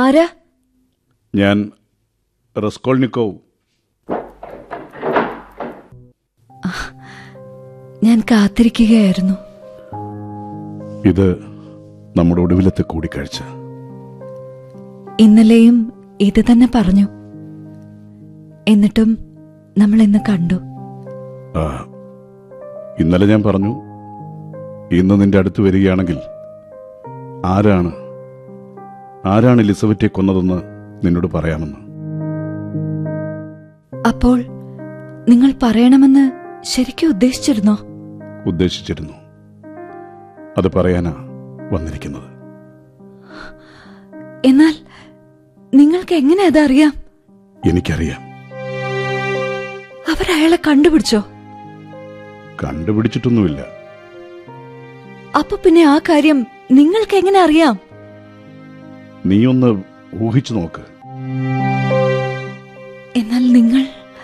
ആരാ ഞാൻ റസ്കോൾനിക്കോവ് ഞാൻ കാത്തിരിക്കുകയായിരുന്നു ഇത് നമ്മുടെ ഒടുവിലത്തെ കൂടിക്കാഴ്ച ഇന്നലെയും ഇത് തന്നെ പറഞ്ഞു എന്നിട്ടും നമ്മൾ ഇന്ന് കണ്ടു ആ ഇന്നലെ ഞാൻ പറഞ്ഞു ഇന്ന് നിന്റെ അടുത്ത് വരികയാണെങ്കിൽ ആരാണ് ആരാണ് എലിസബറ്റെ കൊന്നതെന്ന് നിന്നോട് പറയാമെന്ന് അപ്പോൾ നിങ്ങൾ പറയണമെന്ന് ശരിക്കും ഉദ്ദേശിച്ചിരുന്നോ ഉദ്ദേശിച്ചിരുന്നു അത് പറയാനാ വന്നിരിക്കുന്നത് എന്നാൽ നിങ്ങൾക്ക് എങ്ങനെ അതറിയാം എനിക്കറിയാം അവരയാളെ കണ്ടുപിടിച്ചോ കണ്ടുപിടിച്ചിട്ടൊന്നുമില്ല അപ്പൊ പിന്നെ ആ കാര്യം നിങ്ങൾക്ക് എങ്ങനെ അറിയാം നീ ഒന്ന് ഊഹിച്ചു നോക്ക് എന്നാൽ നിങ്ങൾ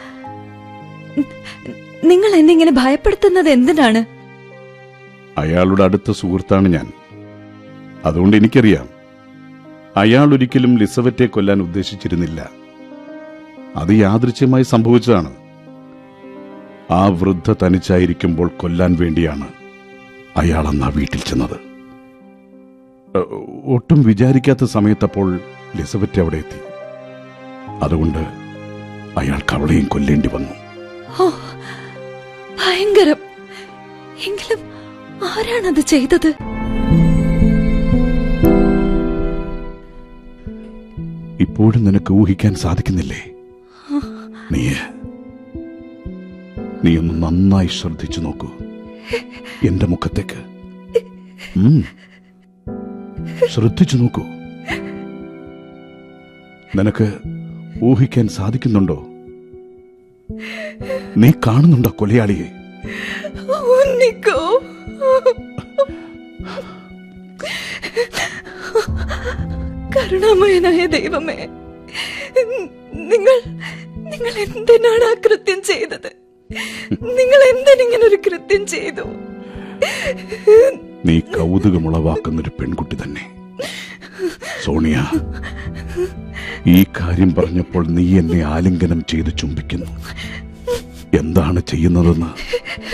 നിങ്ങൾ എന്നെ ഇങ്ങനെ ഭയപ്പെടുത്തുന്നത് എന്തിനാണ് അയാളുടെ അടുത്ത സുഹൃത്താണ് ഞാൻ അതുകൊണ്ട് എനിക്കറിയാം അയാൾ ഒരിക്കലും ലിസബറ്റെ കൊല്ലാൻ ഉദ്ദേശിച്ചിരുന്നില്ല അത് യാദൃച്ഛ്യമായി സംഭവിച്ചതാണ് ആ വൃദ്ധ തനിച്ചായിരിക്കുമ്പോൾ കൊല്ലാൻ വേണ്ടിയാണ് അയാൾ അന്ന് ആ വീട്ടിൽ ചെന്നത് ഏ, ഒട്ടും വിചാരിക്കാത്ത സമയത്തപ്പോൾ ലിസബറ്റ് അവിടെ എത്തി അതുകൊണ്ട് അയാൾക്ക് അവളെയും കൊല്ലേണ്ടി വന്നു ഓ ഭയങ്കരം എങ്കിലും ആരാണത് ചെയ്തത് ഇപ്പോഴും നിനക്ക് ഊഹിക്കാൻ സാധിക്കുന്നില്ലേ നീ നീ ഒന്ന് നന്നായി ശ്രദ്ധിച്ചു നോക്കൂ എന്റെ മുഖത്തേക്ക് ഉം. ശ്രദ്ധിച്ചു നോക്കൂ നിനക്ക് ഊഹിക്കാൻ സാധിക്കുന്നുണ്ടോ നീ കാണുന്നുണ്ടോ കൊലയാളിയെ ഉണ്ണിക്കോ കരുണാമയനായ ദൈവമേ നിങ്ങൾ നിങ്ങൾ എന്തിനാണ് ആ കൃത്യം ചെയ്തത് നിങ്ങൾ എന്തിനിങ്ങനെ ഒരു കൃത്യം ചെയ്തു നീ കൗതുകമുളവാക്കുന്നൊരു പെൺകുട്ടി തന്നെ സോണിയ ഈ കാര്യം പറഞ്ഞപ്പോൾ നീ എന്നെ ആലിംഗനം ചെയ്ത് ചുംബിക്കുന്നു എന്താണ് ചെയ്യുന്നതെന്ന്